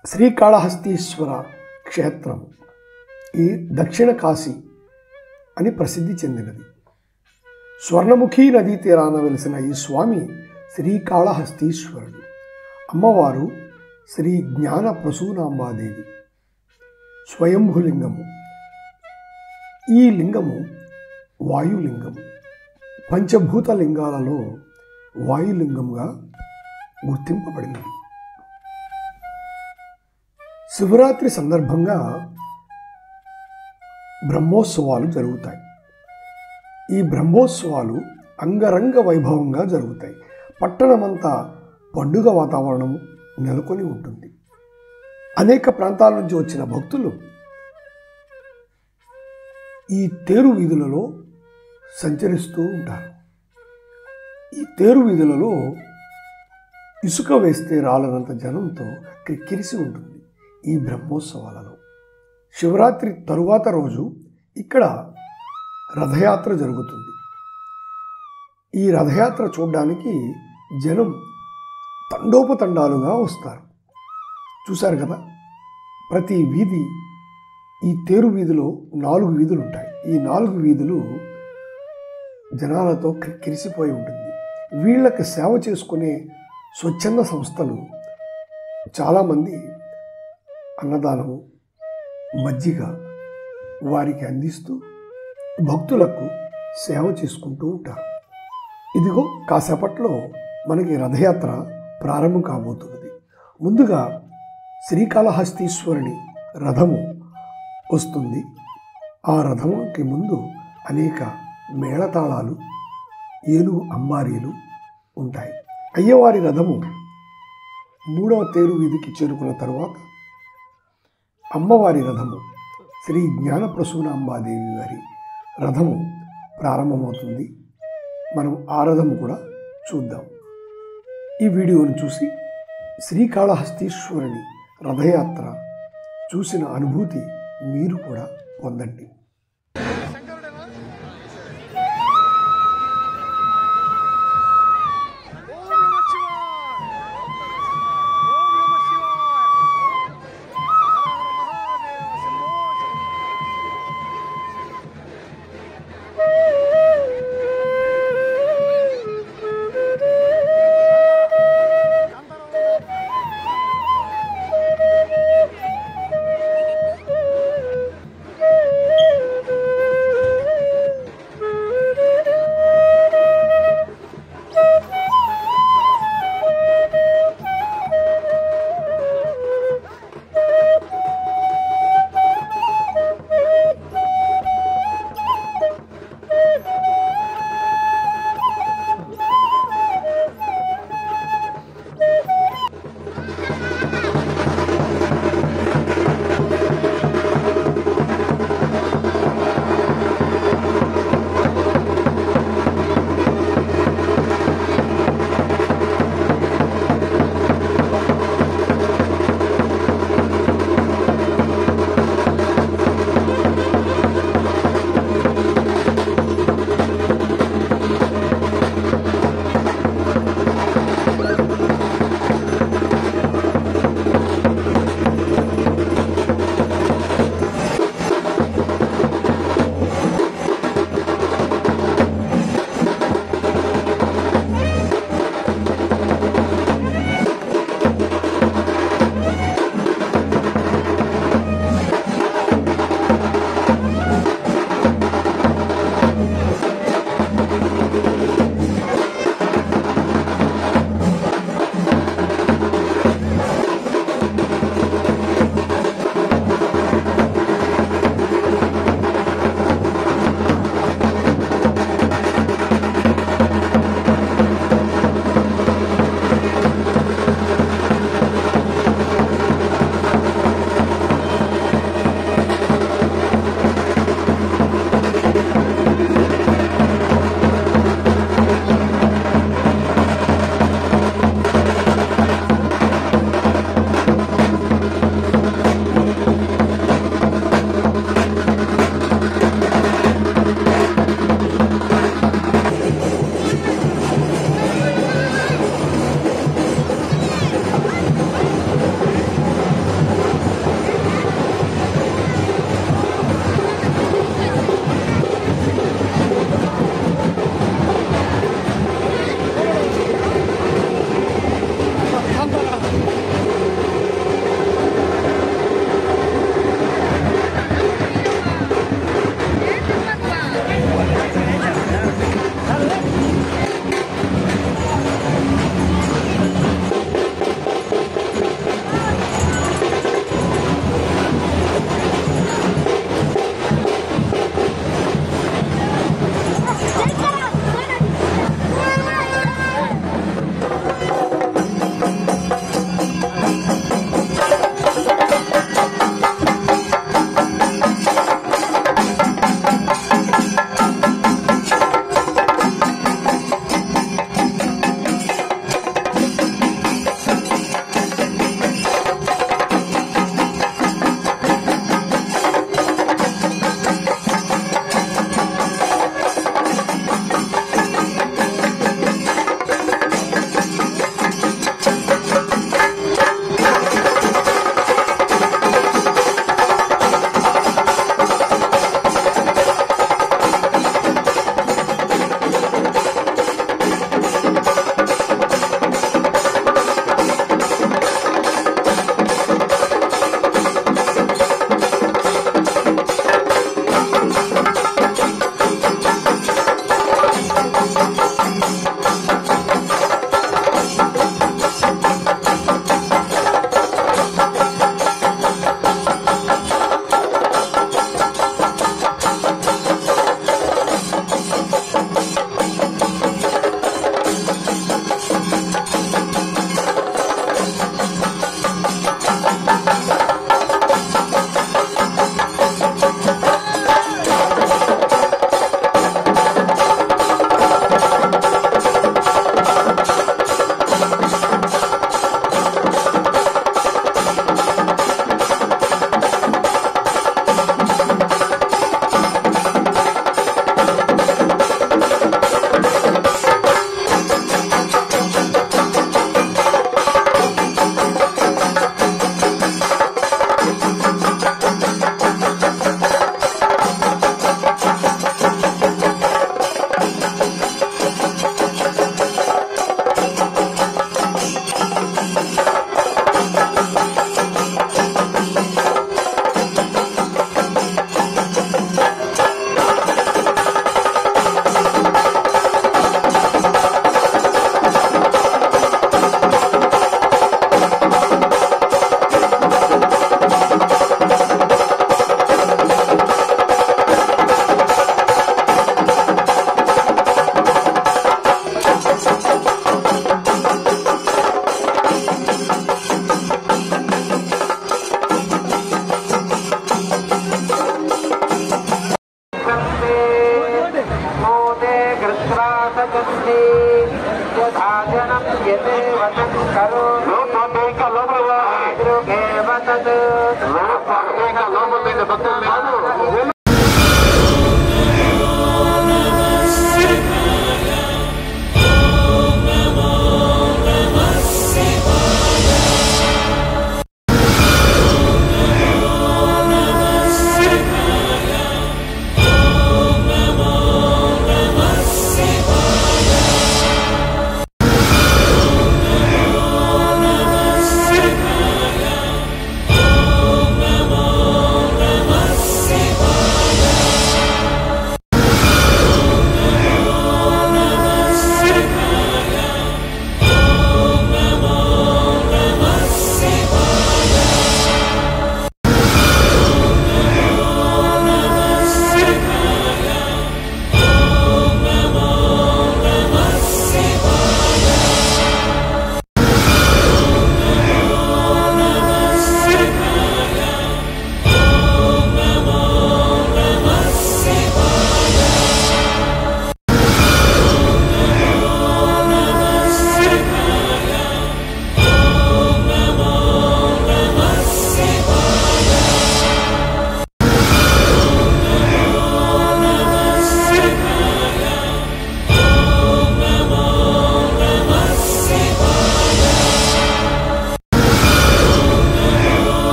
శ్రీకాళహస్తీశ్వర క్షేత్రం ఈ దక్షిణ కాశీ అని ప్రసిద్ధి చెందినది స్వర్ణముఖి నదీ తీరాన వెలిసిన ఈ స్వామి శ్రీకాళహస్తీశ్వరుడు అమ్మవారు శ్రీ జ్ఞాన ప్రసూనాంబాదేవి స్వయంభులింగము ఈ లింగము వాయులింగము పంచభూత లింగాలలో వాయులింగంగా గుర్తింపబడినది శివరాత్రి సందర్భంగా బ్రహ్మోత్సవాలు జరుగుతాయి ఈ బ్రహ్మోత్సవాలు అంగరంగ వైభవంగా జరుగుతాయి పట్టణమంతా పండుగ వాతావరణం నెలకొని ఉంటుంది అనేక ప్రాంతాల నుంచి వచ్చిన భక్తులు ఈ తేరు వీధులలో సంచరిస్తూ ఉంటారు ఈ తేరు వీధులలో ఇసుక వేస్తే రాలనంత జనంతో క్రిక్కిరిసి ఉంటుంది ఈ బ్రహ్మోత్సవాలలో శివరాత్రి తరువాత రోజు ఇక్కడ రథయాత్ర జరుగుతుంది ఈ రథయాత్ర చూడడానికి జనం తండోపతండాలుగా వస్తారు చూశారు కదా ప్రతి వీధి ఈ తేరు వీధిలో నాలుగు వీధులు ఉంటాయి ఈ నాలుగు వీధులు జనాలతో కిరిసిపోయి ఉంటుంది వీళ్ళకి సేవ చేసుకునే స్వచ్ఛంద సంస్థలు చాలామంది అన్నదానము మజ్జిగ వారికి అందిస్తూ భక్తులకు సేవ చేసుకుంటూ ఉంటారు ఇదిగో కాసేపట్లో మనకి రథయాత్ర ప్రారంభం కాబోతున్నది ముందుగా శ్రీకాళహస్తీశ్వరుని రథము వస్తుంది ఆ రథంకి ముందు అనేక మేళతాళాలు ఏనుగు అంబారీలు ఉంటాయి అయ్యవారి రథము మూడవ తేరు వీధికి చేరుకున్న తరువాత అమ్మవారి రథము శ్రీ జ్ఞానప్రసూనాంబాదేవి వారి రథము ప్రారంభమవుతుంది మనం ఆ రథము కూడా చూద్దాం ఈ వీడియోను చూసి శ్రీకాళహస్తీశ్వరుని రథయాత్ర చూసిన అనుభూతి మీరు కూడా పొందండి ఓం నమ శివాయ ఓం నమ శివాయ హర హర మహాదేవ శంభో శంకర.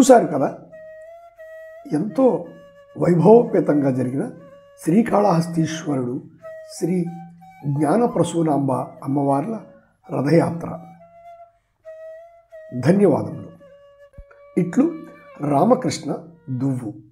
చూశారు కదా ఎంతో వైభవపేతంగా జరిగిన శ్రీకాళహస్తీశ్వరుడు శ్రీ జ్ఞానప్రసూనాంబ అమ్మవార్ల రథయాత్ర ధన్యవాదములు ఇట్లు రామకృష్ణ దువ్వు